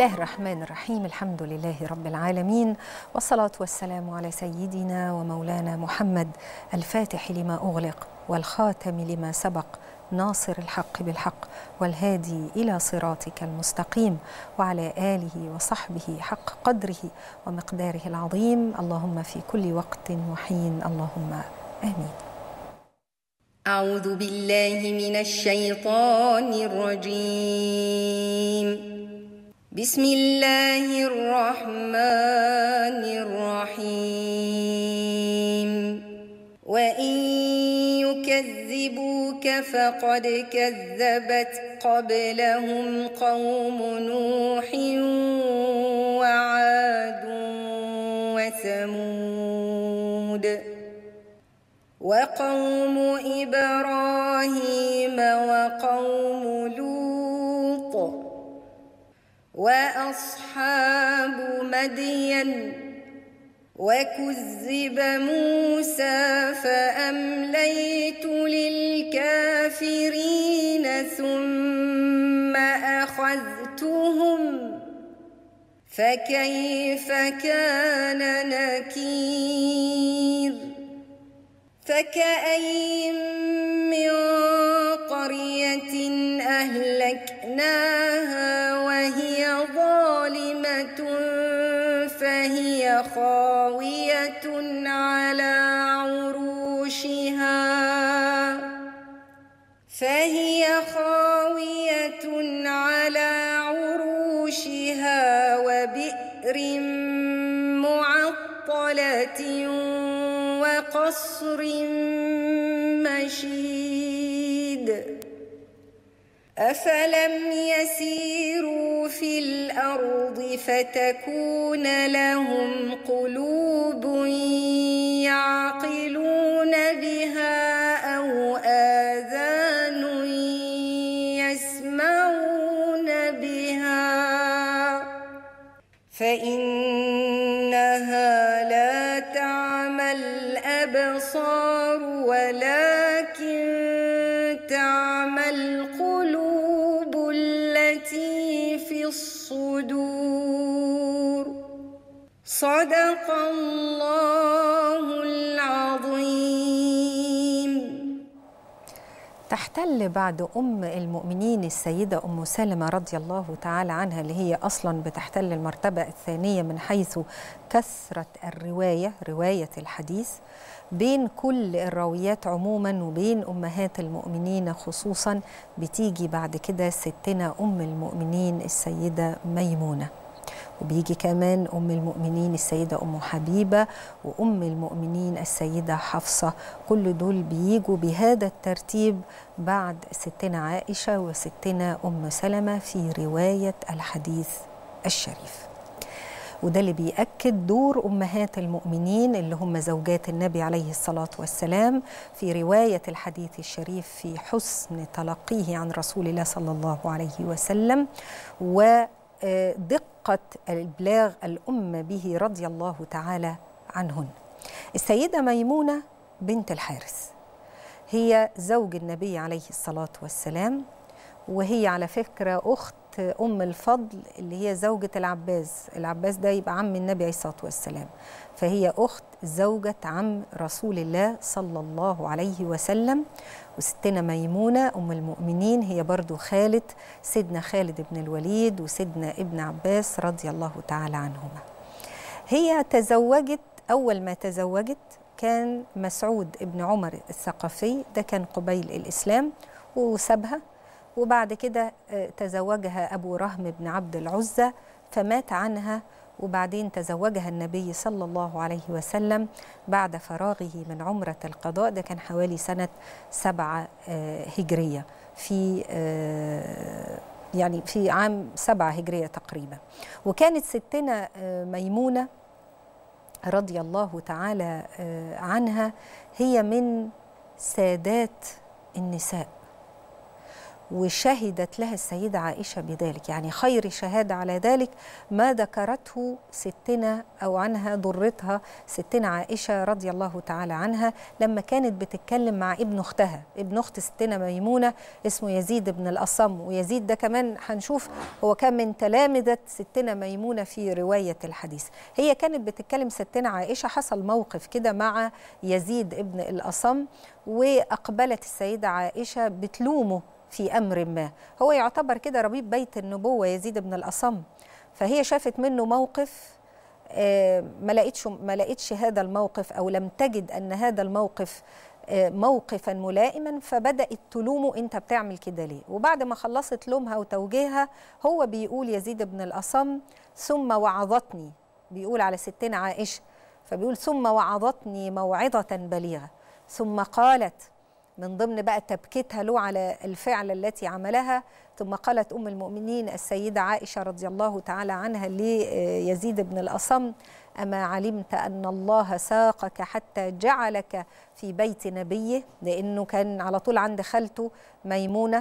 الله الرحمن الرحيم الحمد لله رب العالمين والصلاة والسلام على سيدنا ومولانا محمد الفاتح لما أغلق والخاتم لما سبق ناصر الحق بالحق والهادي إلى صراطك المستقيم وعلى آله وصحبه حق قدره ومقداره العظيم اللهم في كل وقت وحين اللهم آمين أعوذ بالله من الشيطان الرجيم بسم الله الرحمن الرحيم وإن يكذبوك فقد كذبت قبلهم قوم نوح وعاد وثمود وقوم إبراهيم وقوم لوط وأصحاب مدين وكذب موسى فأمليت للكافرين ثم أخذتهم فكيف كان نكير فكأي من قرية أهلكناها وهي ظالمة فهي خاوية على عروشها فهي خاوية على عروشها وبئر معطلة وقصر مشيد أفلم يسيروا في الأرض فتكون لهم قلوب يعقلون بها أو آذان يسمعون بها فإنها لا تعمى الأبصار ولكن تعمى القلوب التي في الصدور صدق الله العظيم تحتل بعد أم المؤمنين السيدة أم سلمة رضي الله تعالى عنها اللي هي أصلا بتحتل المرتبة الثانية من حيث كثرة الرواية رواية الحديث بين كل الراويات عموما وبين أمهات المؤمنين خصوصا بتيجي بعد كده ستنا أم المؤمنين السيدة ميمونة وبيجي كمان أم المؤمنين السيدة أم حبيبة وأم المؤمنين السيدة حفصة كل دول بيجوا بهذا الترتيب بعد ستنا عائشة وستنا أم سلمة في رواية الحديث الشريف وده اللي بيأكد دور أمهات المؤمنين اللي هم زوجات النبي عليه الصلاة والسلام في رواية الحديث الشريف في حسن تلقيه عن رسول الله صلى الله عليه وسلم ودقة الإبلاغ الأم به رضي الله تعالى عنهن السيدة ميمونة بنت الحارث هي زوج النبي عليه الصلاة والسلام وهي على فكرة أخت أم الفضل اللي هي زوجة العباس العباس ده يبقى عم النبي عليه الصلاة والسلام فهي أخت زوجة عم رسول الله صلى الله عليه وسلم وستنا ميمونة أم المؤمنين هي برضو خالة سيدنا خالد بن الوليد وسيدنا ابن عباس رضي الله تعالى عنهما هي تزوجت أول ما تزوجت كان مسعود ابن عمر الثقفي ده كان قبيل الإسلام وسابها وبعد كده تزوجها أبو رهم بن عبد العزة فمات عنها وبعدين تزوجها النبي صلى الله عليه وسلم بعد فراغه من عمرة القضاء ده كان حوالي سنة سبعة هجرية في يعني في عام سبعة هجرية تقريبا وكانت ستنا ميمونة رضي الله تعالى عنها هي من سادات النساء وشهدت لها السيدة عائشة بذلك يعني خير شهادة على ذلك ما ذكرته ستنا أو عنها ضرتها ستنا عائشة رضي الله تعالى عنها لما كانت بتتكلم مع ابن أختها ابن أخت ستنا ميمونة اسمه يزيد بن الأصم ويزيد ده كمان هنشوف هو كان من تلامذة ستنا ميمونة في رواية الحديث هي كانت بتتكلم ستنا عائشة حصل موقف كده مع يزيد ابن الأصم وأقبلت السيدة عائشة بتلومه في امر ما هو يعتبر كده ربيب بيت النبوه يزيد بن الاصم فهي شافت منه موقف ما لقيتش ما لقيتش هذا الموقف او لم تجد ان هذا الموقف موقفا ملائما فبدات تلومه انت بتعمل كده ليه وبعد ما خلصت لومها وتوجيهها هو بيقول يزيد بن الاصم ثم وعظتني بيقول على ستنا عائشه فبيقول ثم وعظتني موعظه بليغه ثم قالت من ضمن بقى تبكيتها له على الفعل التي عملها ثم قالت ام المؤمنين السيده عائشه رضي الله تعالى عنها ليزيد بن الاصم اما علمت ان الله ساقك حتى جعلك في بيت نبيه لانه كان على طول عند خالته ميمونه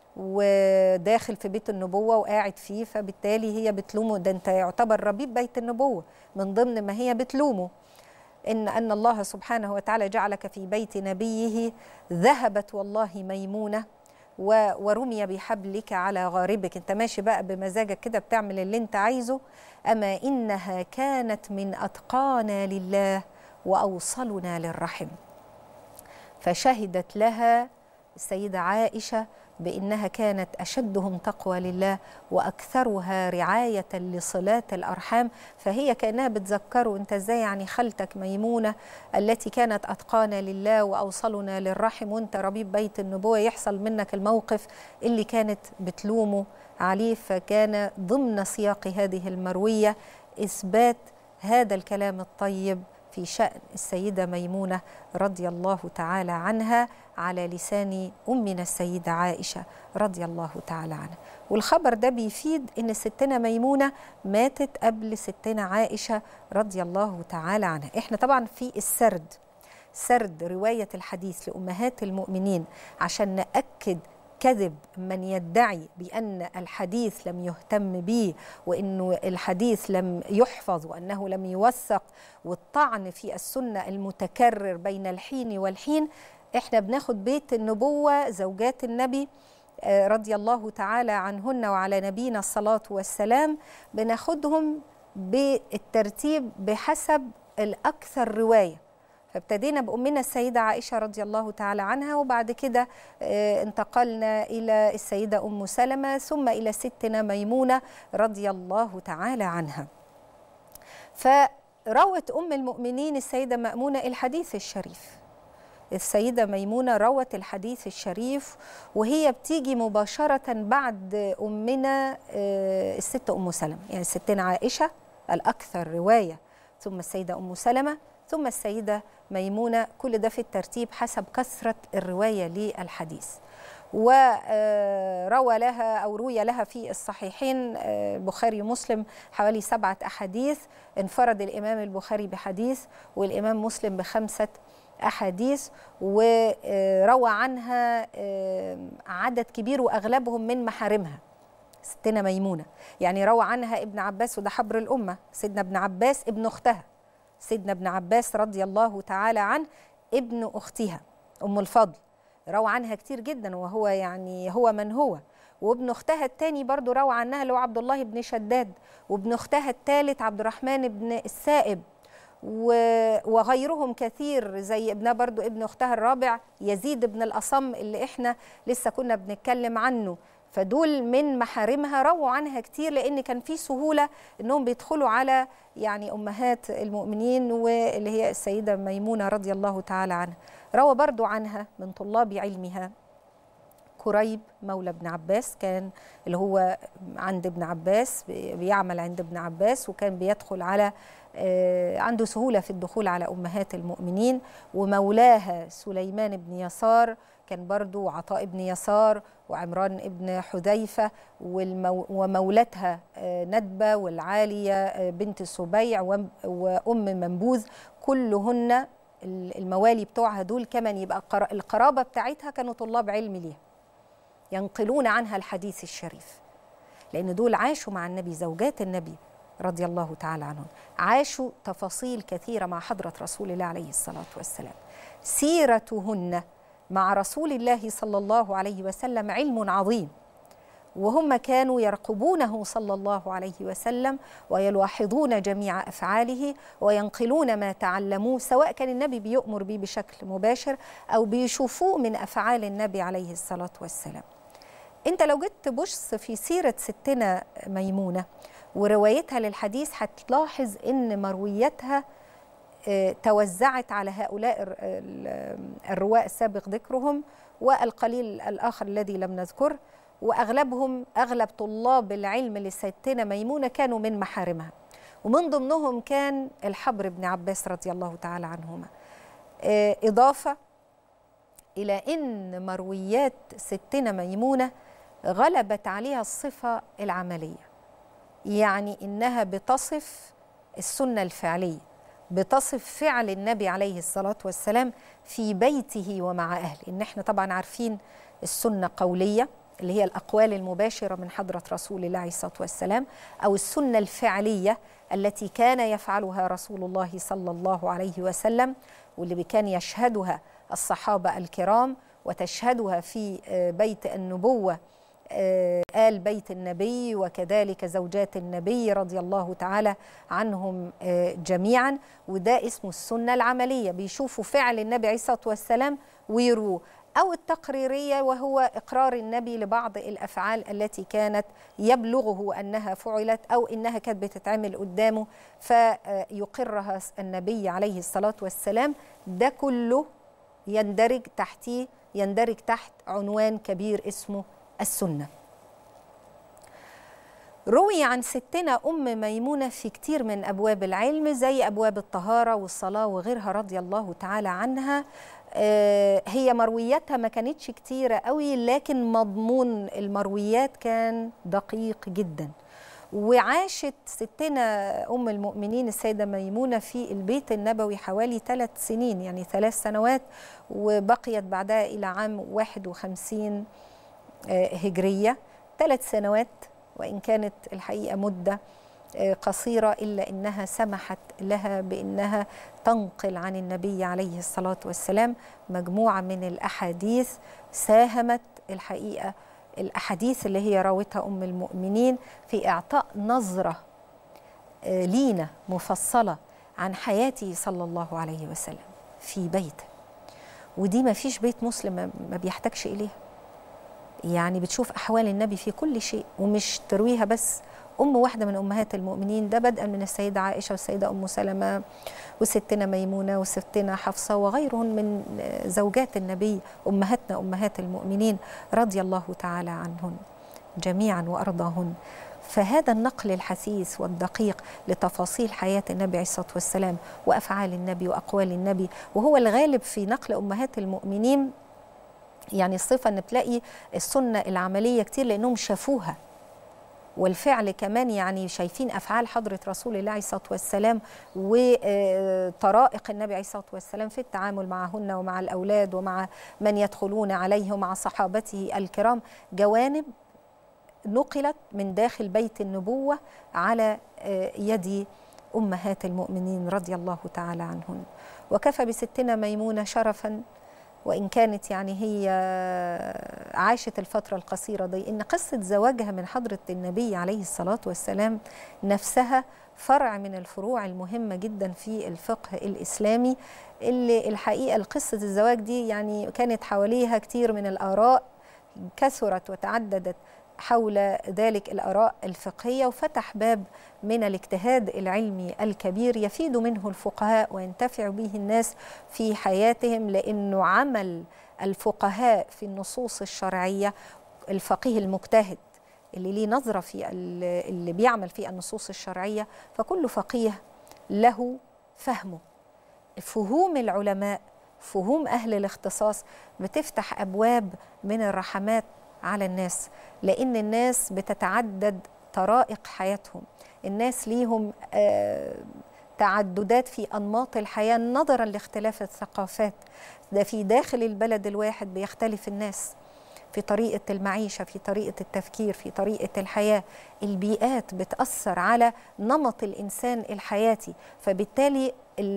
وداخل في بيت النبوه وقاعد فيه فبالتالي هي بتلومه ده انت يعتبر ربيب بيت النبوه من ضمن ما هي بتلومه إن أن الله سبحانه وتعالى جعلك في بيت نبيه ذهبت والله ميمونة ورمي بحبلك على غاربك انت ماشي بقى بمزاجك كده بتعمل اللي انت عايزه أما إنها كانت من أتقانا لله وأوصلنا للرحم فشهدت لها السيدة عائشة بانها كانت اشدهم تقوى لله واكثرها رعايه لصلات الارحام فهي كانها بتذكره انت ازاي يعني خالتك ميمونه التي كانت اتقانا لله واوصلنا للرحم وانت ربيب بيت النبوه يحصل منك الموقف اللي كانت بتلومه عليه فكان ضمن سياق هذه المرويه اثبات هذا الكلام الطيب في شأن السيدة ميمونة رضي الله تعالى عنها على لسان أمنا السيدة عائشة رضي الله تعالى عنها والخبر ده بيفيد إن ستنا ميمونة ماتت قبل ستنا عائشة رضي الله تعالى عنها إحنا طبعا في السرد سرد رواية الحديث لأمهات المؤمنين عشان نأكد كذب من يدعي بأن الحديث لم يهتم به وأنه الحديث لم يحفظ وأنه لم يوثق والطعن في السنة المتكرر بين الحين والحين احنا بناخد بيت النبوة زوجات النبي رضي الله تعالى عنهن وعلى نبينا الصلاة والسلام بناخدهم بالترتيب بحسب الأكثر رواية فابتدينا بأمنا السيدة عائشة رضي الله تعالى عنها وبعد كده انتقلنا إلى السيدة أم سلمة ثم إلى ستنا ميمونة رضي الله تعالى عنها فروت أم المؤمنين السيدة مأمونة الحديث الشريف السيدة ميمونة روت الحديث الشريف وهي بتيجي مباشرة بعد أمنا الست أم سلمة يعني ستنا عائشة الأكثر رواية ثم السيدة أم سلمة ثم السيدة ميمونة كل ده في الترتيب حسب كثرة الرواية للحديث وروى لها أو روي لها في الصحيحين البخاري ومسلم حوالي سبعة أحاديث انفرد الإمام البخاري بحديث والإمام مسلم بخمسة أحاديث وروى عنها عدد كبير وأغلبهم من محارمها ستنا ميمونة يعني روى عنها ابن عباس وده حبر الأمة سيدنا ابن عباس ابن أختها سيدنا ابن عباس رضي الله تعالى عنه ابن أختها أم الفضل روى عنها كتير جدا وهو يعني هو من هو وابن اختها الثاني برضو روى عنها اللي هو عبد الله بن شداد وابن اختها الثالث عبد الرحمن بن السائب وغيرهم كثير زي ابنها برضو ابن اختها الرابع يزيد بن الاصم اللي احنا لسه كنا بنتكلم عنه فدول من محارمها رووا عنها كتير لان كان في سهوله انهم بيدخلوا على يعني امهات المؤمنين واللي هي السيده ميمونه رضي الله تعالى عنها روى برضو عنها من طلاب علمها كريب مولى ابن عباس كان اللي هو عند ابن عباس بيعمل عند ابن عباس وكان بيدخل على عنده سهوله في الدخول على امهات المؤمنين ومولاها سليمان بن يسار كان برضو عطاء بن يسار وعمران بن حذيفة ومولتها ندبة والعالية بنت السبيع وأم منبوذ كلهن الموالي بتوعها دول كمان يبقى القرابة بتاعتها كانوا طلاب علم ليها ينقلون عنها الحديث الشريف لأن دول عاشوا مع النبي زوجات النبي رضي الله تعالى عنهم عاشوا تفاصيل كثيرة مع حضرة رسول الله عليه الصلاة والسلام سيرتهن مع رسول الله صلى الله عليه وسلم علم عظيم وهم كانوا يرقبونه صلى الله عليه وسلم ويلاحظون جميع افعاله وينقلون ما تعلموه سواء كان النبي بيؤمر به بشكل مباشر او بيشوفوه من افعال النبي عليه الصلاه والسلام. انت لو جيت تبص في سيره ستنا ميمونه وروايتها للحديث هتلاحظ ان مروياتها توزعت على هؤلاء الرواة السابق ذكرهم والقليل الآخر الذي لم نذكره وأغلبهم أغلب طلاب العلم لستنا ميمونة كانوا من محارمها ومن ضمنهم كان الحبر بن عباس رضي الله تعالى عنهما إضافة إلى أن مرويات ستنا ميمونة غلبت عليها الصفة العملية يعني إنها بتصف السنة الفعلية بتصف فعل النبي عليه الصلاة والسلام في بيته ومع أهله إن احنا طبعا عارفين السنة قولية اللي هي الأقوال المباشرة من حضرة رسول الله عليه الصلاة والسلام أو السنة الفعلية التي كان يفعلها رسول الله صلى الله عليه وسلم واللي كان يشهدها الصحابة الكرام وتشهدها في بيت النبوة آل بيت النبي وكذلك زوجات النبي رضي الله تعالى عنهم جميعا وده اسمه السنة العملية بيشوفوا فعل النبي عليه الصلاة والسلام ويروه أو التقريرية وهو إقرار النبي لبعض الأفعال التي كانت يبلغه أنها فعلت أو إنها كانت بتتعمل قدامه فيقرها النبي عليه الصلاة والسلام ده كله يندرج تحتيه يندرج تحت عنوان كبير اسمه السنة روي عن ستنا أم ميمونة في كتير من أبواب العلم زي أبواب الطهارة والصلاة وغيرها رضي الله تعالى عنها هي مروياتها ما كانتش كتيرة قوي لكن مضمون المرويات كان دقيق جدا وعاشت ستنا أم المؤمنين السيدة ميمونة في البيت النبوي حوالي ثلاث سنين يعني ثلاث سنوات وبقيت بعدها إلى عام 51 هجرية ثلاث سنوات وإن كانت الحقيقة مدة قصيرة إلا إنها سمحت لها بإنها تنقل عن النبي عليه الصلاة والسلام مجموعة من الأحاديث ساهمت الحقيقة الأحاديث اللي هي راوتها أم المؤمنين في إعطاء نظرة لينا مفصلة عن حياته صلى الله عليه وسلم في بيته ودي ما فيش بيت مسلم ما بيحتاجش إليها يعني بتشوف أحوال النبي في كل شيء ومش ترويها بس أم واحدة من أمهات المؤمنين ده بدءا من السيدة عائشة والسيدة أم سلمة وستنا ميمونة وستنا حفصة وغيرهم من زوجات النبي أمهاتنا أمهات المؤمنين رضي الله تعالى عنهن جميعا وأرضاهن فهذا النقل الحثيث والدقيق لتفاصيل حياة النبي عليه الصلاة والسلام وأفعال النبي وأقوال النبي وهو الغالب في نقل أمهات المؤمنين يعني الصفة أن تلاقي السنة العملية كتير لأنهم شافوها والفعل كمان يعني شايفين افعال حضره رسول الله عليه الصلاه والسلام وطرائق النبي عليه الصلاه والسلام في التعامل معهن ومع الاولاد ومع من يدخلون عليه ومع صحابته الكرام جوانب نقلت من داخل بيت النبوه على يد امهات المؤمنين رضي الله تعالى عنهن وكفى بستنا ميمونه شرفا وإن كانت يعني هي عاشت الفترة القصيرة دي إن قصة زواجها من حضرة النبي عليه الصلاة والسلام نفسها فرع من الفروع المهمة جدا في الفقه الإسلامي اللي الحقيقة قصة الزواج دي يعني كانت حواليها كتير من الآراء كثرت وتعددت حول ذلك الآراء الفقهية وفتح باب من الاجتهاد العلمي الكبير يفيد منه الفقهاء وينتفع به الناس في حياتهم لأنه عمل الفقهاء في النصوص الشرعية الفقيه المجتهد اللي ليه نظرة في اللي بيعمل في النصوص الشرعية فكل فقيه له فهمه فهوم العلماء فهوم أهل الاختصاص بتفتح أبواب من الرحمات على الناس لأن الناس بتتعدد طرائق حياتهم الناس ليهم آه تعددات في أنماط الحياة نظرا لاختلاف الثقافات ده في داخل البلد الواحد بيختلف الناس في طريقة المعيشة في طريقة التفكير في طريقة الحياة البيئات بتأثر على نمط الإنسان الحياتي فبالتالي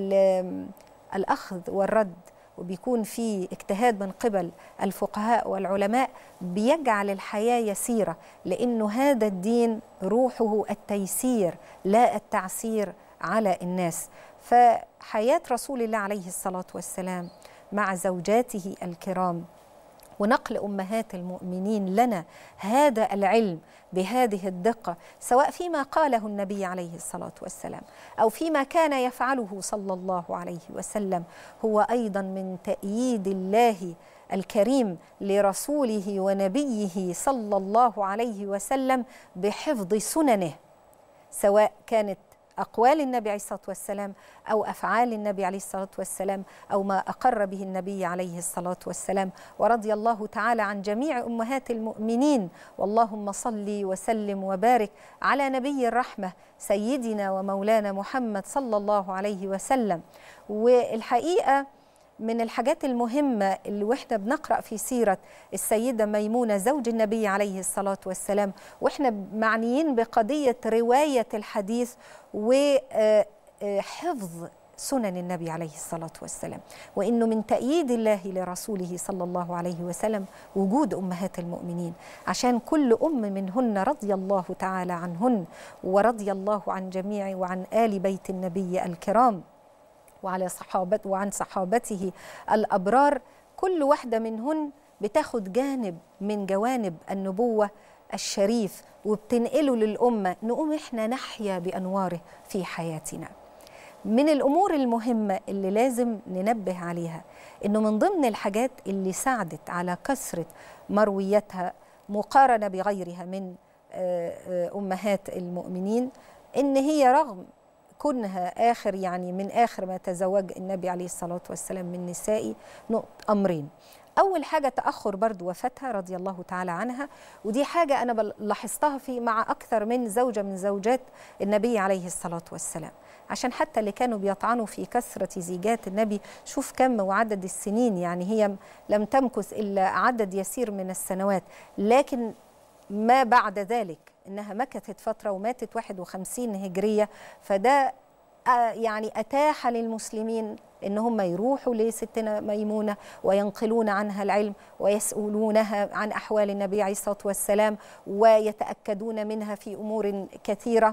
الأخذ والرد وبيكون في اجتهاد من قبل الفقهاء والعلماء بيجعل الحياة يسيرة لأنه هذا الدين روحه التيسير لا التعسير على الناس فحياة رسول الله عليه الصلاة والسلام مع زوجاته الكرام ونقل امهات المؤمنين لنا هذا العلم بهذه الدقه سواء فيما قاله النبي عليه الصلاه والسلام او فيما كان يفعله صلى الله عليه وسلم هو ايضا من تاييد الله الكريم لرسوله ونبيه صلى الله عليه وسلم بحفظ سننه سواء كانت أقوال النبي عليه الصلاة والسلام أو أفعال النبي عليه الصلاة والسلام أو ما أقر به النبي عليه الصلاة والسلام ورضي الله تعالى عن جميع أمهات المؤمنين واللهم صل وسلم وبارك على نبي الرحمة سيدنا ومولانا محمد صلى الله عليه وسلم والحقيقة من الحاجات المهمة اللي واحنا بنقرأ في سيرة السيدة ميمونة زوج النبي عليه الصلاة والسلام واحنا معنيين بقضية رواية الحديث وحفظ سنن النبي عليه الصلاة والسلام وإنه من تأييد الله لرسوله صلى الله عليه وسلم وجود أمهات المؤمنين عشان كل أم منهن رضي الله تعالى عنهن ورضي الله عن جميع وعن آل بيت النبي الكرام وعلى صحابة وعن صحابته الأبرار كل واحدة منهن بتاخد جانب من جوانب النبوة الشريف وبتنقله للأمة نقوم إحنا نحيا بأنواره في حياتنا من الأمور المهمة اللي لازم ننبه عليها إنه من ضمن الحاجات اللي ساعدت على كثرة مرويتها مقارنة بغيرها من أمهات المؤمنين إن هي رغم كونها آخر يعني من آخر ما تزوج النبي عليه الصلاة والسلام من نسائي أمرين أول حاجة تأخر برضو وفاتها رضي الله تعالى عنها ودي حاجة أنا لاحظتها في مع أكثر من زوجة من زوجات النبي عليه الصلاة والسلام عشان حتى اللي كانوا بيطعنوا في كثرة زيجات النبي شوف كم وعدد السنين يعني هي لم تمكث إلا عدد يسير من السنوات لكن ما بعد ذلك انها مكثت فتره وماتت 51 هجريه فده يعني اتاح للمسلمين ان هم يروحوا لستنا ميمونه وينقلون عنها العلم ويسالونها عن احوال النبي عليه الصلاه والسلام ويتاكدون منها في امور كثيره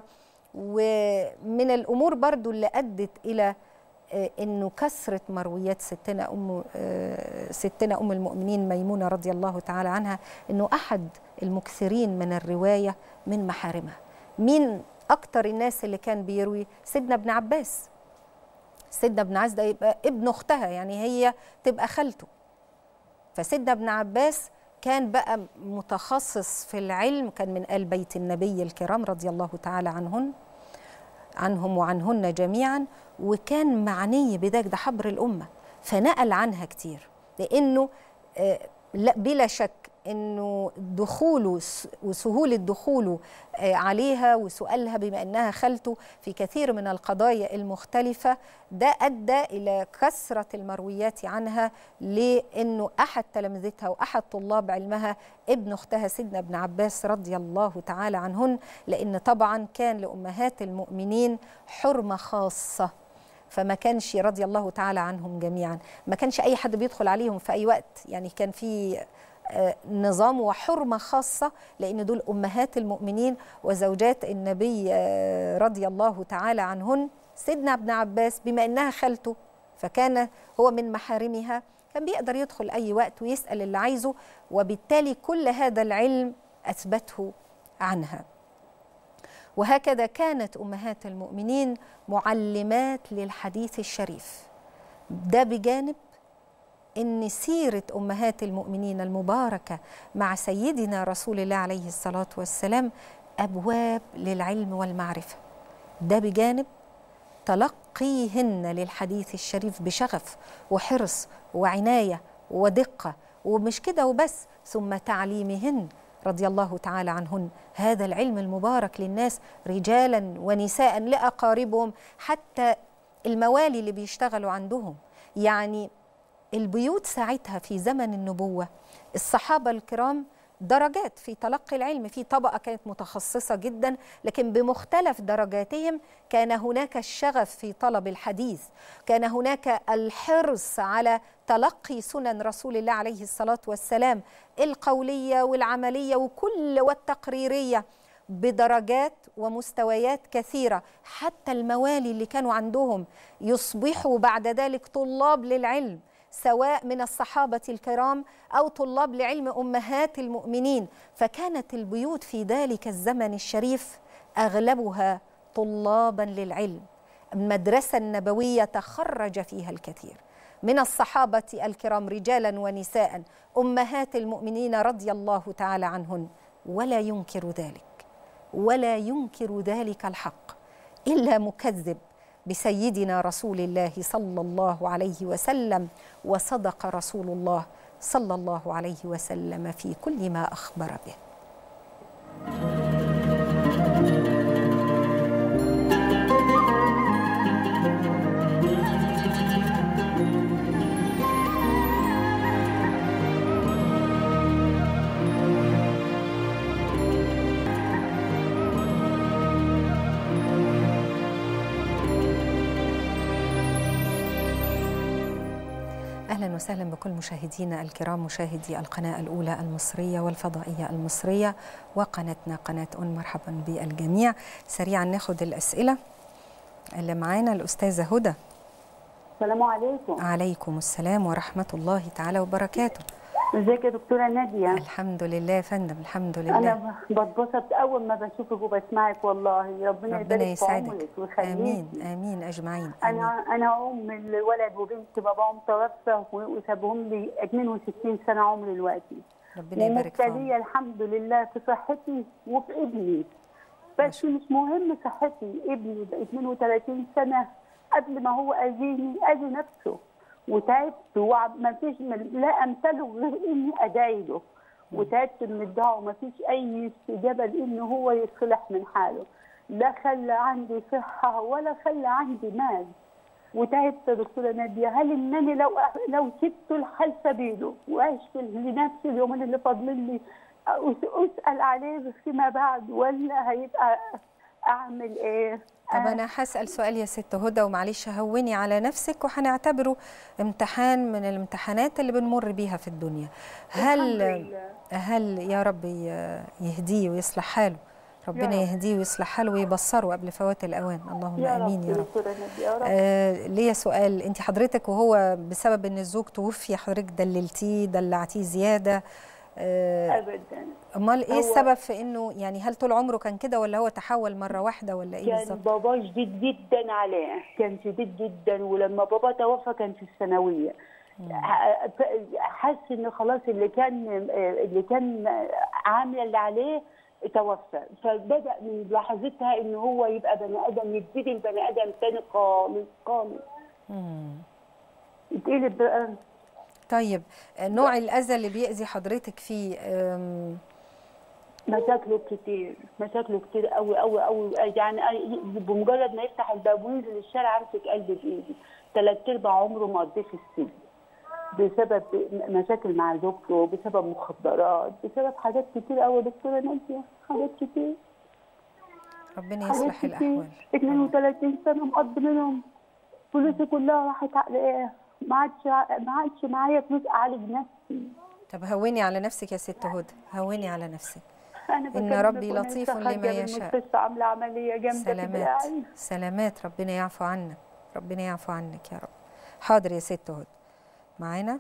ومن الامور برضو اللي ادت الى انه كثره مرويات ستنا ام ستنا ام المؤمنين ميمونه رضي الله تعالى عنها انه احد المكثرين من الروايه من محارمها مين اكتر الناس اللي كان بيروي سيدنا ابن عباس سيدنا ابن عباس ده يبقى ابن اختها يعني هي تبقى خالته فسيدنا ابن عباس كان بقى متخصص في العلم كان من آل بيت النبي الكرام رضي الله تعالى عنهن عنهم وعنهن جميعا وكان معني بذلك ده حبر الأمة فنقل عنها كتير لأنه لا بلا شك انه دخوله وسهوله دخوله عليها وسؤالها بما انها خالته في كثير من القضايا المختلفه ده ادى الى كثره المرويات عنها لانه احد تلامذتها واحد طلاب علمها ابن اختها سيدنا ابن عباس رضي الله تعالى عنهن لان طبعا كان لامهات المؤمنين حرمه خاصه فما كانش رضي الله تعالى عنهم جميعا ما كانش اي حد بيدخل عليهم في اي وقت يعني كان في نظام وحرمة خاصة لأن دول أمهات المؤمنين وزوجات النبي رضي الله تعالى عنهن سيدنا ابن عباس بما أنها خالته فكان هو من محارمها كان بيقدر يدخل أي وقت ويسأل اللي عايزه وبالتالي كل هذا العلم أثبته عنها وهكذا كانت أمهات المؤمنين معلمات للحديث الشريف ده بجانب ان سيره امهات المؤمنين المباركه مع سيدنا رسول الله عليه الصلاه والسلام ابواب للعلم والمعرفه ده بجانب تلقيهن للحديث الشريف بشغف وحرص وعنايه ودقه ومش كده وبس ثم تعليمهن رضي الله تعالى عنهن هذا العلم المبارك للناس رجالا ونساء لاقاربهم حتى الموالي اللي بيشتغلوا عندهم يعني البيوت ساعتها في زمن النبوة الصحابة الكرام درجات في تلقي العلم في طبقة كانت متخصصة جدا لكن بمختلف درجاتهم كان هناك الشغف في طلب الحديث كان هناك الحرص على تلقي سنن رسول الله عليه الصلاة والسلام القولية والعملية وكل والتقريرية بدرجات ومستويات كثيرة حتى الموالي اللي كانوا عندهم يصبحوا بعد ذلك طلاب للعلم سواء من الصحابة الكرام أو طلاب لعلم أمهات المؤمنين فكانت البيوت في ذلك الزمن الشريف أغلبها طلابا للعلم المدرسة النبوية تخرج فيها الكثير من الصحابة الكرام رجالا ونساء أمهات المؤمنين رضي الله تعالى عنهن ولا ينكر ذلك ولا ينكر ذلك الحق إلا مكذب بسيدنا رسول الله صلى الله عليه وسلم وصدق رسول الله صلى الله عليه وسلم في كل ما اخبر به اهلا وسهلا بكل مشاهدينا الكرام مشاهدي القناه الاولى المصريه والفضائيه المصريه وقناتنا قناه أن مرحبا بالجميع سريعا ناخد الاسئله اللي معانا الاستاذه هدى السلام عليكم عليكم السلام ورحمه الله تعالى وبركاته ازيك يا دكتوره ناديه الحمد لله يا فندم الحمد لله انا بتبسط اول ما بشوفك وبسمعك والله ربنا, ربنا يبارك في يسعدك عمرك ويخليكي امين امين اجمعين آمين. انا انا ام الولد وبنت باباهم توفى وسابهم لي 62 سنه عمري دلوقتي ربنا يبارك في عمرك ومبتليه الحمد لله في صحتي وفي ابني بس مش مهم صحتي ابني بقى 32 سنه قبل ما هو اذيني اذي نفسه وتعبت وما فيش لا امثله غير اني ادعي له وتعبت من الدعاء وما فيش اي استجابه لان هو يصلح من حاله لا خلى عندي صحه ولا خلى عندي مال وتعبت يا دكتوره ناديه هل انني لو لو سبت الحال سبيله وعشت لنفسي اليومين اللي فاضلين لي أس- اسال عليه فيما بعد ولا هيبقى اعمل ايه؟ طب انا هسال سؤال يا ست هدى ومعلش هوني على نفسك وهنعتبره امتحان من الامتحانات اللي بنمر بيها في الدنيا هل الحمد لله. هل يا رب ي- يهديه ويصلح حاله ربنا يا رب. يهديه ويصلح حاله ويبصره قبل فوات الاوان اللهم يا امين رب يا رب دكتوره ناديه يا رب آه ليا سؤال انت حضرتك وهو بسبب ان الزوج توفي حضرتك دللتيه دلعتيه زياده آه ابدا امال ايه هو- السبب في انه يعني هل طول عمره كان كده ولا هو تحول مره واحده ولا ايه كان بالظبط بابا شديد جدا عليه كان شديد جدا ولما بابا توفى كان في الثانويه ح- حس ان خلاص اللي كان اللي كان عامل اللي عليه توفى فبدا من لحظتها ان هو يبقى بني ادم يبتدي البني ادم تاني خالص خالص مم. يتقلب بقى طيب نوع الاذى اللي بيأذي حضرتك فيه أم، مشاكله كتير مشاكله كتير قوي قوي قوي يعني أي- بمجرد ما يفتح الباب وينزل الشارع امسك قلبي بايدي ثلاث ارباع عمره مقضيه في السجن بسبب مشاكل مع زوجته بسبب مخدرات بسبب حاجات كتير قوي يا دكتوره ناديه حاجات كتير ربنا حاجات يصلح كتير الاحوال 32 سنه مقضي منهم فلوسي كلها راحت على ايه ما عادش ما عادش معايا فلوس اعالج نفسي طب هوني على نفسك يا ست هدى هوني على نفسك انا إن بكلمك ربي وأنا لطيف لسه لما خارجة من يشاء. المستشفى عامله عمليه جامده في سلامات دراعي سلامات ربنا يعفو عنك ربنا يعفو عنك يا رب حاضر يا ست هدى معانا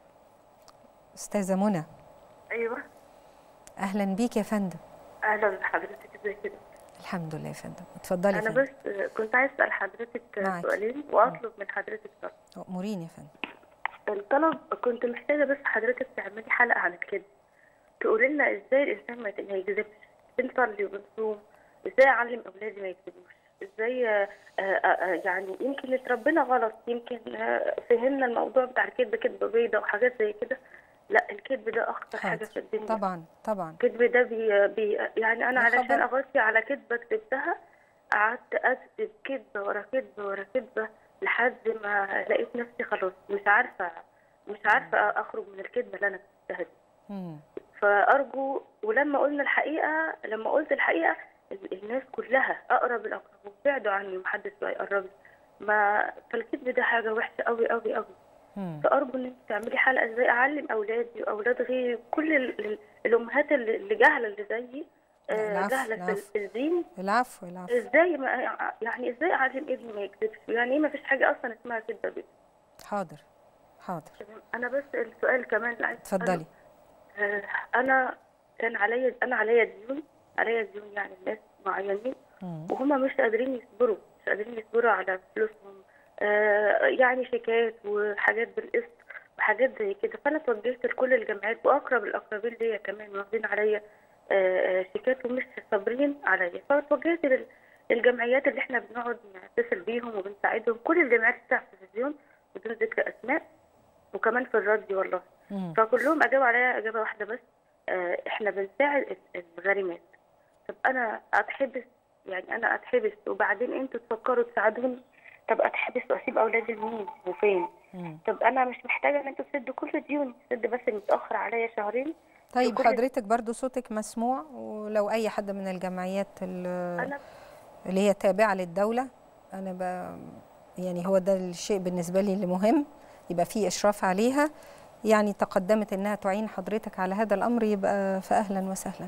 استاذه منى ايوه اهلا بيك يا فندم اهلا بحضرتك ازي كده الحمد لله يا فندم اتفضلي يا انا فندم بس كنت عايز اسال حضرتك معك. سؤالين واطلب من حضرتك طلب اموريني يا فندم الطلب كنت محتاجه بس حضرتك تعملي حلقه عن الكذب تقولي لنا ازاي الانسان ما ما يكذبش بنصلي وبنصوم ازاي اعلم اولادي ما يكذبوش ازاي آه، آه، آه، يعني يمكن اتربينا غلط يمكن آه، فهمنا الموضوع بتاع الكذب كذبه بيضه وحاجات زي كده لا الكذب ده اخطر حاجه في حاضر الدنيا طبعا طبعا الكذب ده بي بي يعني انا يا علشان خبر. اغطي على كذبه كذبتها قعدت اكذب كذبه ورا كذبه ورا كذبه لحد ما لقيت نفسي خلاص مش عارفه مش عارفه اخرج من الكذبه اللي انا كتبتها دي مم. فارجو ولما قلنا الحقيقه لما قلت الحقيقه ال- الناس كلها اقرب الاقرب بعدوا عني ومحدش بقى يقرب لي. ما فالكذب ده حاجه وحشه قوي قوي قوي مم. فارجو ان انت تعملي حلقه ازاي اعلم اولادي واولاد غيري كل ال- ال- الامهات اللي اللي جاهله اللي زيي آه، العفو، جاهله العفو. في- في الدين العفو العفو ازاي ما يعني ازاي اعلم ابني ما يكذبش يعني ايه ما فيش حاجه اصلا اسمها كذبه دي حاضر حاضر تمام. انا بس السؤال كمان اللي عايز أسأله. اتفضلي آه، انا كان عليا انا عليا ديون عليا ديون يعني الناس معينين مم. وهم مش قادرين يصبروا مش قادرين يصبروا على فلوسهم آه، يعني شيكات وحاجات بالقسط وحاجات زي كده فانا توجهت لكل الجامعات واقرب الاقربين ليا كمان واخدين عليا آه، آه، شيكات ومش صابرين عليا فتوجهت لل- للجمعيات اللي احنا بنقعد نتصل بيهم وبنساعدهم كل الجامعات بتاع التلفزيون بدون ذكر اسماء وكمان في الراديو والله مم. فكلهم اجابوا عليا اجابه واحده بس آه، احنا بنساعد ال- الغارمات طب انا اتحبس يعني انا اتحبس وبعدين انتوا تفكروا تساعدوني طب اتحبس واسيب اولادي لمين وفين مم. طب انا مش محتاجه ان انتوا تسدوا كل ديوني سد بس المتاخر عليا شهرين طيب وكل- حضرتك برضو صوتك مسموع ولو اي حد من الجمعيات ال- انا اللي هي تابعة للدولة أنا ب... يعني هو ده الشيء بالنسبة لي اللي مهم يبقى في إشراف عليها يعني تقدمت إنها تعين حضرتك على هذا الأمر يبقى فأهلا وسهلا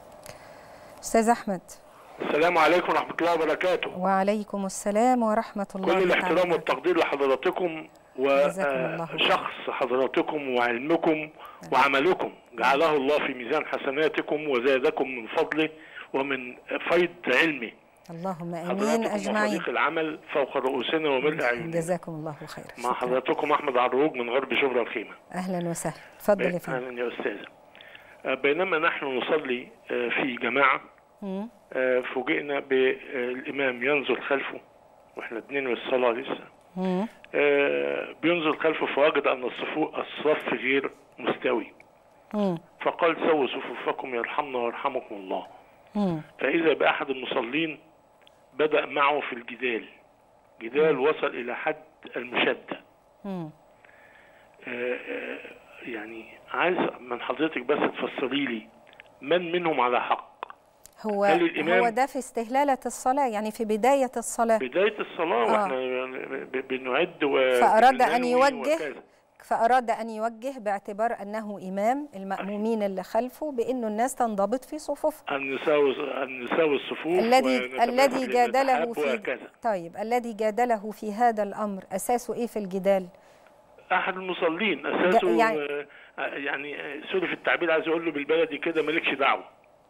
أستاذ أحمد السلام عليكم ورحمة الله وبركاته وعليكم السلام ورحمة الله كل تعالى الاحترام وبركاته. والتقدير لحضراتكم جزاكم الله خير. وشخص حضراتكم وعلمكم وعملكم جعله الله في ميزان حسناتكم وزادكم من فضله ومن فيض علمه اللهم آمين حضراتكم أجمعين وفريق العمل فوق رؤوسنا وملء أعيننا جزاكم الله خيرا مع شكراً. حضراتكم أحمد عروج من غرب شبرا الخيمة أهلا وسهلا اتفضل يا فندم أهلا يا أستاذة آه، بينما نحن نصلي آه، في جماعة مم. آه، فوجئنا بالإمام ينزل خلفه واحنا اتنين والصلاة لسه مم. آه، بينزل خلفه فوجد أن الصفو- الصف غير مستوي مم. فقال سووا صفوفكم يرحمنا ويرحمكم الله مم. فإذا بأحد المصلين بدأ معه في الجدال جدال وصل إلى حد المشدة مم. آه، آه، يعني عايز من حضرتك بس تفسري لي من منهم على حق هو هل الإمام- هو ده في استهلالة الصلاة يعني في بداية الصلاة بداية الصلاة آه. واحنا ب- بنعد و فأراد أن بننوي يوجه وكذا. فأراد أن يوجه باعتبار أنه إمام المأمومين اللي خلفه بأنه الناس تنضبط في صفوفها أن نساوي أن نساوي الصفوف الذي ونتبادل الذي جادله لنتحاب في وهكذا طيب الذي جادله في هذا الأمر أساسه إيه في الجدال؟ أحد المصلين أساسه يعني- يعني, يعني آه، سوري في التعبير عايز أقول له بالبلدي كده مالكش دعوة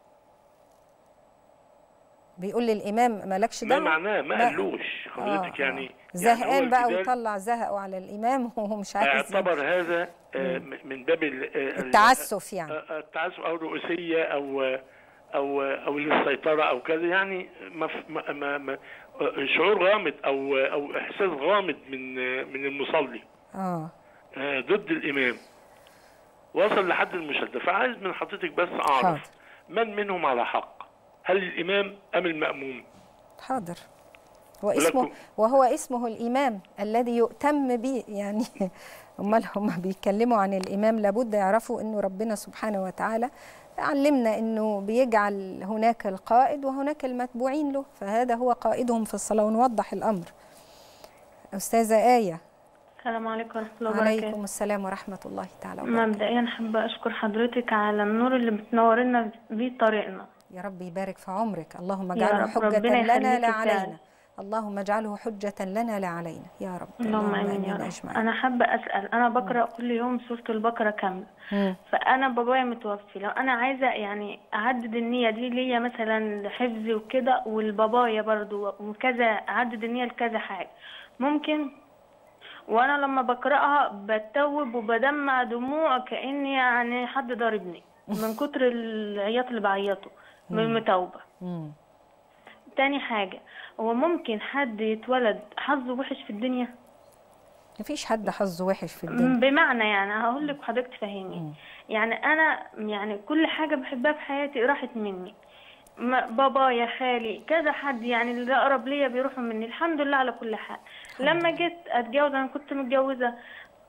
بيقول للإمام مالكش ما دعوة معناه ما لا. قالوش حضرتك آه، يعني آه. يعني هو زهقان بقى الجدال ويطلع زهقه على الإمام وهو مش عايز اعتبر هذا آه، م- من باب ال- آه، التعسف يعني آه، التعسف او الرؤوسيه او او او للسيطره او كذا يعني ما ما ما ما شعور غامض او او احساس غامض من من المصلي آه آه، ضد الامام وصل لحد المشاده فعايز من حضرتك بس حاضر. اعرف من منهم على حق هل الامام ام الماموم حاضر واسمه ولكم- وهو اسمه الإمام الذي يؤتم به يعني أمال هم بيتكلموا عن الإمام لابد يعرفوا أنه ربنا سبحانه وتعالى علمنا أنه بيجعل هناك القائد وهناك المتبوعين له فهذا هو قائدهم في الصلاة ونوضح الأمر أستاذة آية السلام عليكم ورحمة الله وبركاته عليكم السلام ورحمة الله تعالى وبركاته مبدئيا حابة أشكر حضرتك على النور اللي بتنور لنا بيه طريقنا يا رب يبارك في عمرك اللهم يا اجعله رب، حجة ربنا لنا يخليكي لا علينا فعلا. اللهم اجعله حجة لنا لا علينا يا رب اللهم آمين يا رب أجمعين أنا حابة أسأل أنا بقرأ كل يوم سورة البقرة كاملة مم. فأنا بابايا متوفي لو أنا عايزة يعني أعدد النية دي ليا مثلا لحفظ وكده والبابايا برضو وكذا أعدد النية لكذا حاجة ممكن وأنا لما بقرأها بتوب وبدمع دموع كأني يعني حد ضاربني من كتر العياط اللي بعيطه من المتوبة مم. تاني حاجة هو ممكن حد يتولد حظه وحش في الدنيا مفيش حد حظه وحش في الدنيا بمعنى يعني هقول لك وحضرتك تفهمي يعني انا يعني كل حاجه بحبها في حياتي راحت مني ما- بابايا خالي كذا حد يعني اللي اقرب ليا بيروحوا مني الحمد لله على كل حال لما جيت اتجوز انا كنت متجوزه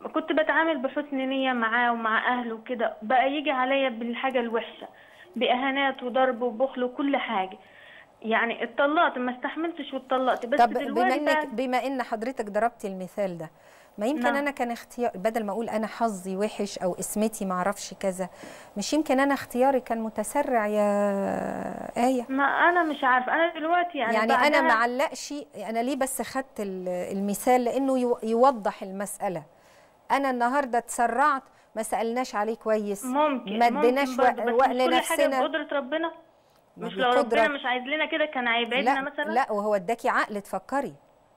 كنت بتعامل بحسن نية معاه ومع أهله وكده بقى يجي عليا بالحاجة الوحشة بإهانات وضرب وبخل وكل حاجة يعني اتطلقت ما استحملتش واتطلقت بس طب بما دلوقتي انك بقى بما ان حضرتك ضربتي المثال ده ما يمكن نعم. انا كان اختيار بدل ما اقول انا حظي وحش او اسمتي ما اعرفش كذا مش يمكن انا اختياري كان متسرع يا آية ما أنا مش عارفة أنا دلوقتي يعني, يعني انا بعدها- معلقش انا ليه بس خدت ال- المثال لانه يو- يوضح المساله انا النهارده اتسرعت ما سالناش عليه كويس ممكن ما اديناش ممكن برضه، وقت بس مش كل حاجة لنفسنا بقدرة ربنا ما مش هي لو ربنا قدرة. مش عايز لنا كده كان هيبعدنا لا مثلا لا وهو اداكي عقل تفكري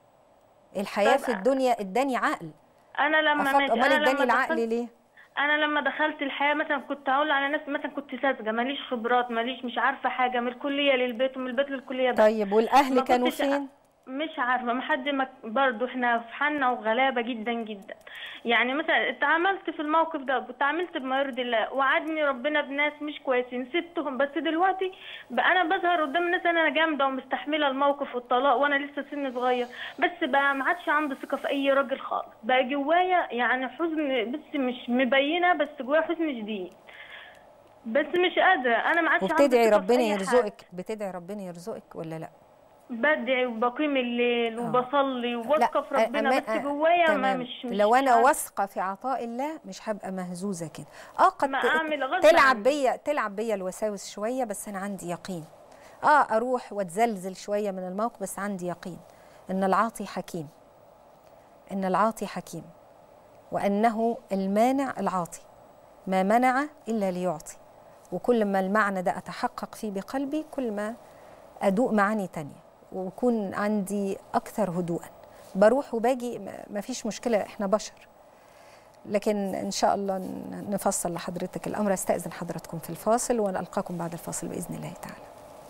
الحياه طب في الدنيا اداني عقل انا لما أفكر ماشي امال انا اداني لما العقل دخلت ليه انا لما دخلت الحياه مثلا كنت هقول على نفسي مثلا كنت ساذجه ماليش خبرات ماليش مش عارفه حاجه من الكليه للبيت ومن البيت للكليه بس طيب والاهل ما كانوا كنتش فين مش عارفه ما حد ما برضه احنا في حالنا وغلابه جدا جدا يعني مثلا اتعاملت في الموقف ده اتعاملت بما يرضي الله وعدني ربنا بناس مش كويسين سبتهم بس دلوقتي بقى انا بظهر قدام الناس انا جامده ومستحمله الموقف والطلاق وانا لسه سن صغير بس بقى ما عادش عندي ثقه في اي راجل خالص بقى جوايا يعني حزن بس مش مبينه بس جوايا حزن شديد بس مش قادره انا ما عادش عندي وبتدعي ثقة في ربنا أي حاجة. يرزقك بتدعي ربنا يرزقك ولا لا بدعي وبقيم الليل آه. وبصلي وواثقه في ربنا أما- بس جوايا ما تمام. مش, مش لو انا عارفة. واثقه في عطاء الله مش هبقى مهزوزه كده اه قد ما ت- أعمل غصب تلعب عني. بيا تلعب بيا الوساوس شويه بس انا عندي يقين اه اروح واتزلزل شويه من الموقف بس عندي يقين ان العاطي حكيم ان العاطي حكيم وانه المانع العاطي ما منع الا ليعطي وكل ما المعنى ده اتحقق فيه بقلبي كل ما ادوق معاني تانية ويكون عندي اكثر هدوءا بروح وباجي ما فيش مشكله احنا بشر لكن ان شاء الله ن- نفصل لحضرتك الامر استاذن حضراتكم في الفاصل ونلقاكم بعد الفاصل باذن الله تعالى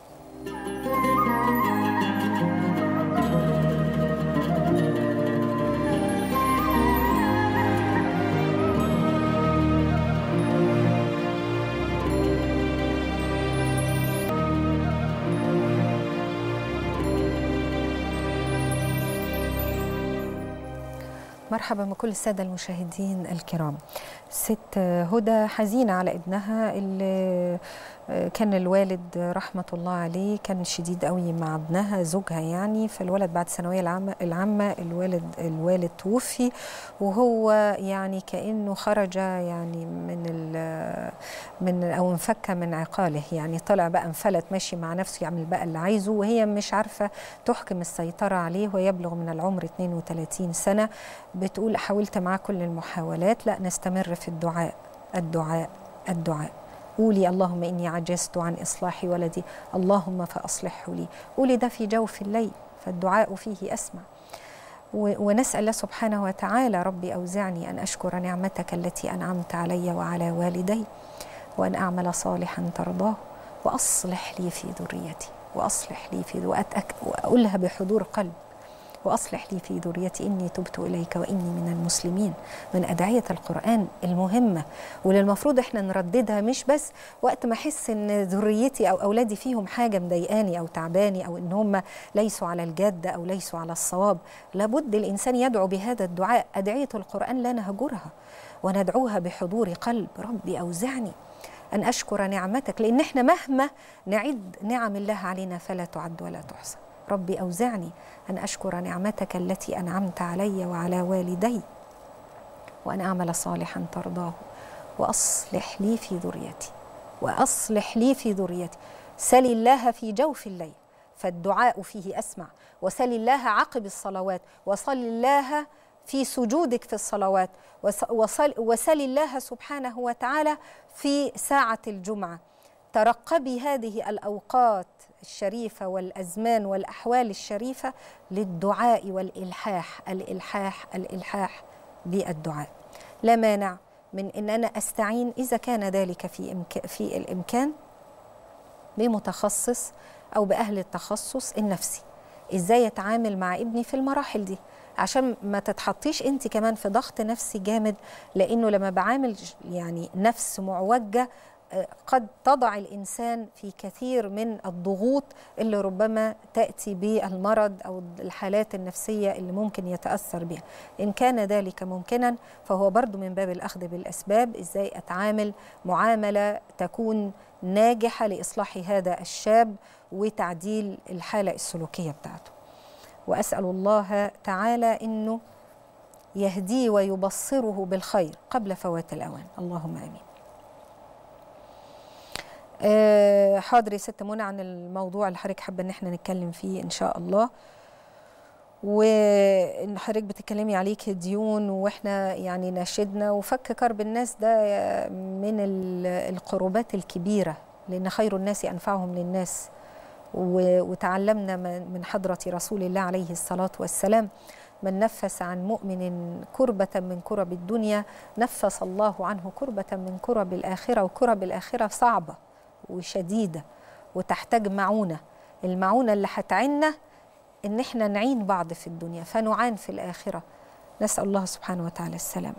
مرحبا بكل السادة المشاهدين الكرام ست هدى حزينة على ابنها اللي كان الوالد رحمة الله عليه كان شديد قوي مع ابنها زوجها يعني فالولد بعد الثانوية العامة, العامة الوالد الوالد توفي وهو يعني كأنه خرج يعني من ال من أو انفك من عقاله يعني طلع بقى انفلت ماشي مع نفسه يعمل بقى اللي عايزه وهي مش عارفة تحكم السيطرة عليه ويبلغ من العمر 32 سنة بتقول حاولت معاه كل المحاولات لا نستمر في الدعاء الدعاء الدعاء قولي اللهم إني عجزت عن إصلاح ولدي اللهم فأصلحه لي قولي ده في جوف الليل فالدعاء فيه أسمع و- ونسأل الله سبحانه وتعالى ربي أوزعني أن أشكر نعمتك التي أنعمت علي وعلى والدي وأن أعمل صالحا ترضاه وأصلح لي في ذريتي وأصلح لي في وأتأك وأقولها بحضور قلب وأصلح لي في ذريتي إني تبت إليك وإني من المسلمين من أدعية القرآن المهمة واللي المفروض إحنا نرددها مش بس وقت ما أحس إن ذريتي أو أولادي فيهم حاجة مضايقاني أو تعباني أو إن هم ليسوا على الجادة أو ليسوا على الصواب لابد الإنسان يدعو بهذا الدعاء أدعية القرآن لا نهجرها وندعوها بحضور قلب ربي أوزعني أن أشكر نعمتك لأن إحنا مهما نعد نعم الله علينا فلا تعد ولا تحصى ربي أوزعني أن أشكر نعمتك التي أنعمت علي وعلى والدي وأن أعمل صالحا ترضاه وأصلح لي في ذريتي وأصلح لي في ذريتي سل الله في جوف الليل فالدعاء فيه أسمع وسل الله عقب الصلوات وصل الله في سجودك في الصلوات وص- وصل وسل الله سبحانه وتعالى في ساعة الجمعة ترقبي هذه الأوقات الشريفة والأزمان والأحوال الشريفة للدعاء والإلحاح الإلحاح الإلحاح بالدعاء لا مانع من أن أنا أستعين إذا كان ذلك في, إمك... في الإمكان بمتخصص أو بأهل التخصص النفسي إزاي يتعامل مع ابني في المراحل دي عشان ما تتحطيش انت كمان في ضغط نفسي جامد لانه لما بعامل ج- يعني نفس معوجه قد تضع الانسان في كثير من الضغوط اللي ربما تاتي بالمرض او الحالات النفسيه اللي ممكن يتاثر بها ان كان ذلك ممكنا فهو برضو من باب الاخذ بالاسباب ازاي اتعامل معامله تكون ناجحه لاصلاح هذا الشاب وتعديل الحاله السلوكيه بتاعته واسال الله تعالى انه يهديه ويبصره بالخير قبل فوات الاوان اللهم امين آه، حاضر يا ست منى عن الموضوع اللي حضرتك حابه ان احنا نتكلم فيه ان شاء الله وان حضرتك بتتكلمي عليك ديون واحنا يعني ناشدنا وفك كرب الناس ده من ال- القربات الكبيره لان خير الناس انفعهم للناس و- وتعلمنا من من حضره رسول الله عليه الصلاه والسلام من نفس عن مؤمن كربة من كرب الدنيا نفس الله عنه كربة من كرب الآخرة وكرب الآخرة صعبة وشديدة وتحتاج معونة المعونة اللي هتعيننا إن إحنا نعين بعض في الدنيا فنعان في الآخرة نسأل الله سبحانه وتعالى السلامة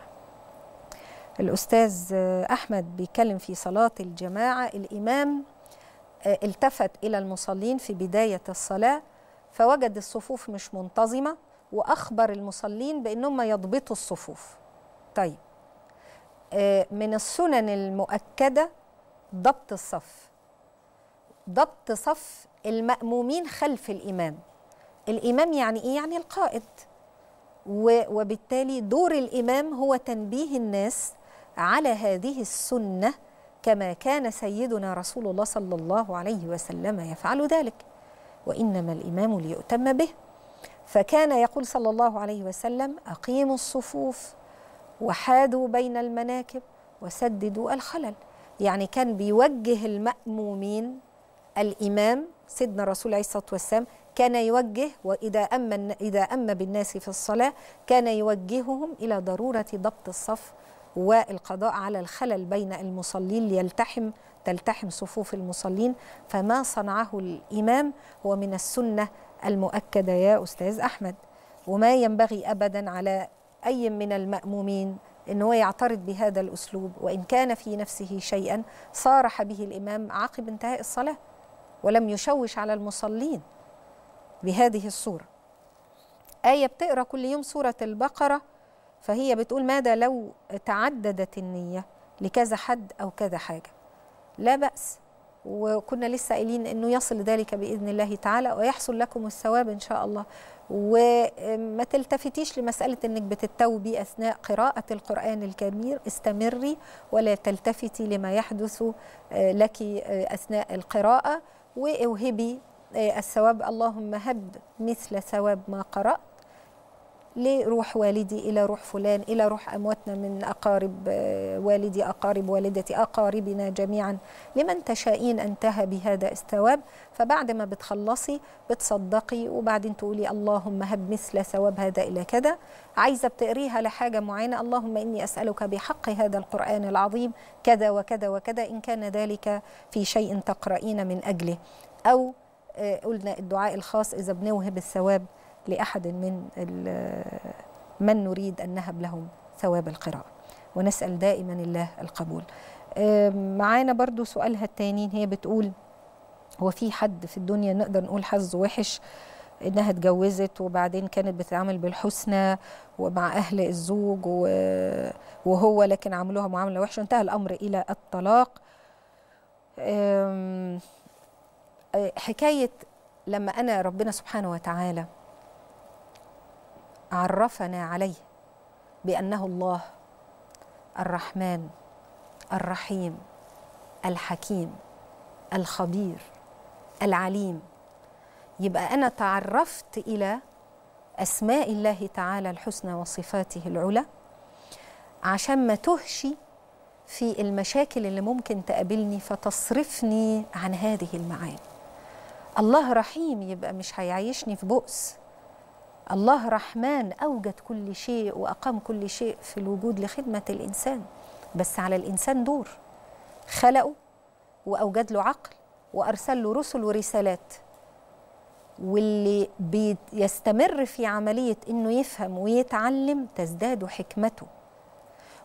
الأستاذ أحمد بيتكلم في صلاة الجماعة الإمام آه، التفت إلى المصلين في بداية الصلاة فوجد الصفوف مش منتظمة وأخبر المصلين بأنهم يضبطوا الصفوف طيب آه، من السنن المؤكدة ضبط الصف ضبط صف المأمومين خلف الإمام الإمام يعني إيه؟ يعني القائد و- وبالتالي دور الإمام هو تنبيه الناس على هذه السنة كما كان سيدنا رسول الله صلى الله عليه وسلم يفعل ذلك وإنما الإمام ليؤتم به فكان يقول صلى الله عليه وسلم أقيموا الصفوف وحادوا بين المناكب وسددوا الخلل يعني كان بيوجه المأمومين الإمام سيدنا رسول عليه الصلاة والسلام كان يوجه وإذا أما إذا أما بالناس في الصلاة كان يوجههم إلى ضرورة ضبط الصف والقضاء على الخلل بين المصلين ليلتحم تلتحم صفوف المصلين فما صنعه الإمام هو من السنة المؤكدة يا أستاذ أحمد وما ينبغي أبدا على أي من المأمومين ان هو يعترض بهذا الاسلوب وان كان في نفسه شيئا صارح به الامام عقب انتهاء الصلاه ولم يشوش على المصلين بهذه الصوره ايه بتقرا كل يوم سوره البقره فهي بتقول ماذا لو تعددت النيه لكذا حد او كذا حاجه لا باس وكنا لسه قايلين انه يصل ذلك باذن الله تعالى ويحصل لكم الثواب ان شاء الله وما تلتفتيش لمساله انك بتتوبي اثناء قراءه القران الكريم استمري ولا تلتفتي لما يحدث لك اثناء القراءه واوهبي الثواب اللهم هب مثل ثواب ما قرات لروح والدي إلى روح فلان إلى روح أمواتنا من أقارب والدي أقارب والدتي أقاربنا جميعا لمن تشائين أن تهبي هذا الثواب فبعد ما بتخلصي بتصدقي وبعدين تقولي اللهم هب مثل ثواب هذا إلى كذا عايزة بتقريها لحاجة معينة اللهم إني أسألك بحق هذا القرآن العظيم كذا وكذا وكذا إن كان ذلك في شيء تقرأين من أجله أو قلنا الدعاء الخاص إذا بنوهب الثواب لأحد من من نريد أن نهب لهم ثواب القراءة ونسأل دائما الله القبول معانا برضو سؤالها التاني هي بتقول هو في حد في الدنيا نقدر نقول حظه وحش انها اتجوزت وبعدين كانت بتتعامل بالحسنى ومع اهل الزوج وهو لكن عملوها معامله وحشه انتهى الامر الى الطلاق حكايه لما انا ربنا سبحانه وتعالى عرفنا عليه بانه الله الرحمن الرحيم الحكيم الخبير العليم يبقى انا تعرفت الى اسماء الله تعالى الحسنى وصفاته العلى عشان ما تهشي في المشاكل اللي ممكن تقابلني فتصرفني عن هذه المعاني الله رحيم يبقى مش هيعيشني في بؤس الله رحمن اوجد كل شيء واقام كل شيء في الوجود لخدمه الانسان بس على الانسان دور خلقه واوجد له عقل وارسل له رسل ورسالات واللي بيستمر في عمليه انه يفهم ويتعلم تزداد حكمته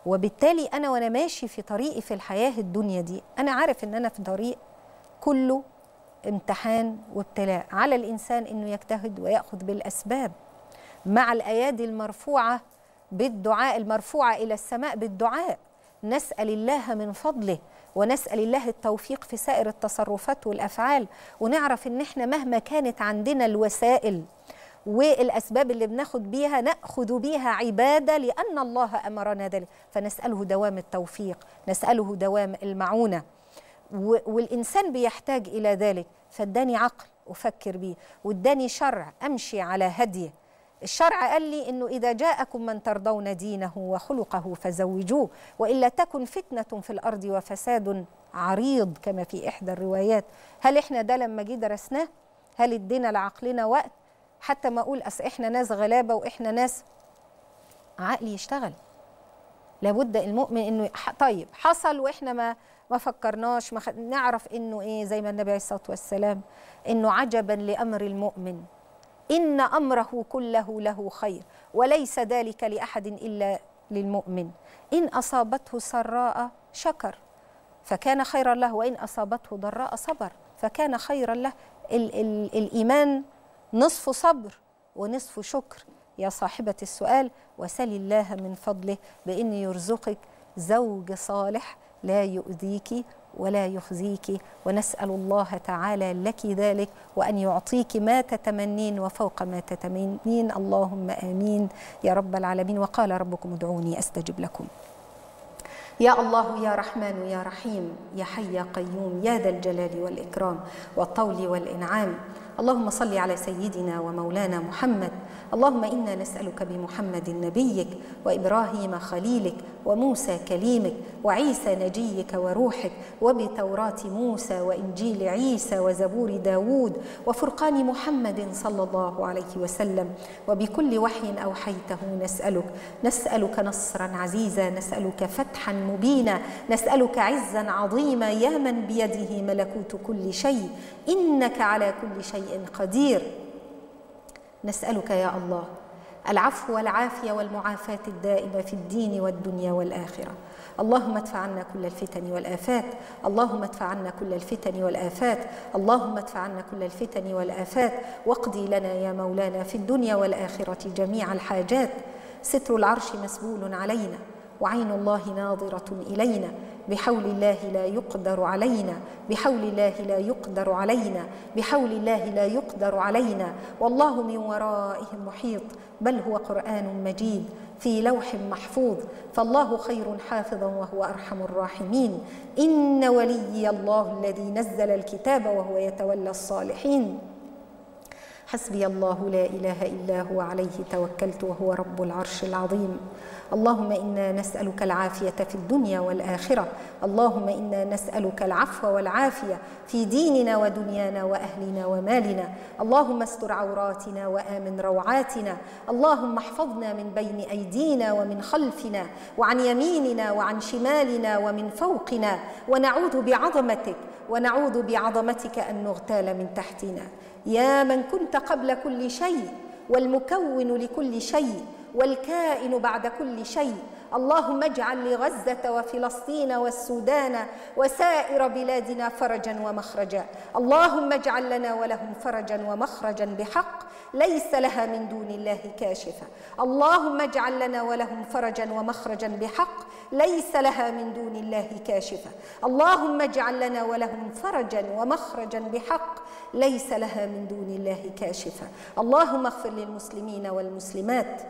وبالتالي انا وانا ماشي في طريقي في الحياه الدنيا دي انا عارف ان انا في طريق كله امتحان وابتلاء على الانسان انه يجتهد وياخذ بالاسباب مع الايادي المرفوعه بالدعاء المرفوعه الى السماء بالدعاء نسال الله من فضله ونسال الله التوفيق في سائر التصرفات والافعال ونعرف ان احنا مهما كانت عندنا الوسائل والاسباب اللي بناخد بيها ناخذ بيها عباده لان الله امرنا ذلك فنساله دوام التوفيق نساله دوام المعونه و- والانسان بيحتاج الى ذلك فاداني عقل افكر بيه واداني شرع امشي على هديه الشرع قال لي انه اذا جاءكم من ترضون دينه وخلقه فزوجوه والا تكن فتنه في الارض وفساد عريض كما في احدى الروايات هل احنا ده لما جه درسناه هل ادينا لعقلنا وقت حتى ما اقول اصل احنا ناس غلابه واحنا ناس عقلي يشتغل لابد المؤمن انه ح- طيب حصل واحنا ما ما فكرناش ما خ... نعرف انه ايه زي ما النبي عليه الصلاه والسلام انه عجبا لامر المؤمن ان امره كله له خير وليس ذلك لاحد الا للمؤمن ان اصابته سراء شكر فكان خيرا له وان اصابته ضراء صبر فكان خيرا له ال ال الايمان نصف صبر ونصف شكر يا صاحبه السؤال وسل الله من فضله بان يرزقك زوج صالح لا يؤذيك ولا يخزيك ونسال الله تعالى لك ذلك وان يعطيك ما تتمنين وفوق ما تتمنين اللهم امين يا رب العالمين وقال ربكم ادعوني استجب لكم يا الله يا رحمن يا رحيم يا حي يا قيوم يا ذا الجلال والإكرام والطول والإنعام اللهم صل على سيدنا ومولانا محمد اللهم إنا نسألك بمحمد نبيك وإبراهيم خليلك وموسى كليمك وعيسى نجيك وروحك وبتوراة موسى وإنجيل عيسى وزبور داود وفرقان محمد صلى الله عليه وسلم وبكل وحي أوحيته نسألك نسألك نصرا عزيزا نسألك فتحا مبينا نسألك عزا عظيما يا من بيده ملكوت كل شيء إنك على كل شيء قدير نسألك يا الله العفو والعافية والمعافاة الدائمة في الدين والدنيا والآخرة اللهم ادفع عنا كل الفتن والآفات اللهم ادفع عنا كل الفتن والآفات اللهم ادفع عنا كل الفتن والآفات واقضي لنا يا مولانا في الدنيا والآخرة جميع الحاجات ستر العرش مسبول علينا وعين الله ناظرة إلينا بحول الله لا يقدر علينا بحول الله لا يقدر علينا بحول الله لا يقدر علينا والله من ورائهم محيط بل هو قرآن مجيد في لوح محفوظ فالله خير حافظا وهو أرحم الراحمين إن ولي الله الذي نزل الكتاب وهو يتولى الصالحين حسبي الله لا اله الا هو عليه توكلت وهو رب العرش العظيم اللهم انا نسالك العافيه في الدنيا والاخره اللهم انا نسالك العفو والعافيه في ديننا ودنيانا واهلنا ومالنا اللهم استر عوراتنا وامن روعاتنا اللهم احفظنا من بين ايدينا ومن خلفنا وعن يميننا وعن شمالنا ومن فوقنا ونعوذ بعظمتك ونعوذ بعظمتك ان نغتال من تحتنا يا من كنت قبل كل شيء والمكون لكل شيء والكائن بعد كل شيء اللهم اجعل لغزه وفلسطين والسودان وسائر بلادنا فرجا ومخرجا اللهم اجعل لنا ولهم فرجا ومخرجا بحق ليس لها من دون الله كاشفه اللهم اجعل لنا ولهم فرجا ومخرجا بحق ليس لها من دون الله كاشفه اللهم اجعل لنا ولهم فرجا ومخرجا بحق ليس لها من دون الله كاشفه اللهم اغفر للمسلمين والمسلمات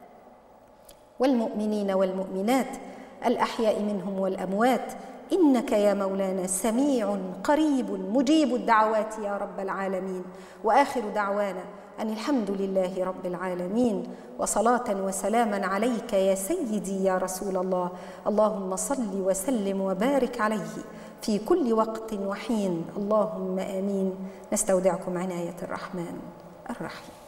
والمؤمنين والمؤمنات الاحياء منهم والاموات انك يا مولانا سميع قريب مجيب الدعوات يا رب العالمين واخر دعوانا ان الحمد لله رب العالمين وصلاه وسلاما عليك يا سيدي يا رسول الله اللهم صل وسلم وبارك عليه في كل وقت وحين اللهم امين نستودعكم عنايه الرحمن الرحيم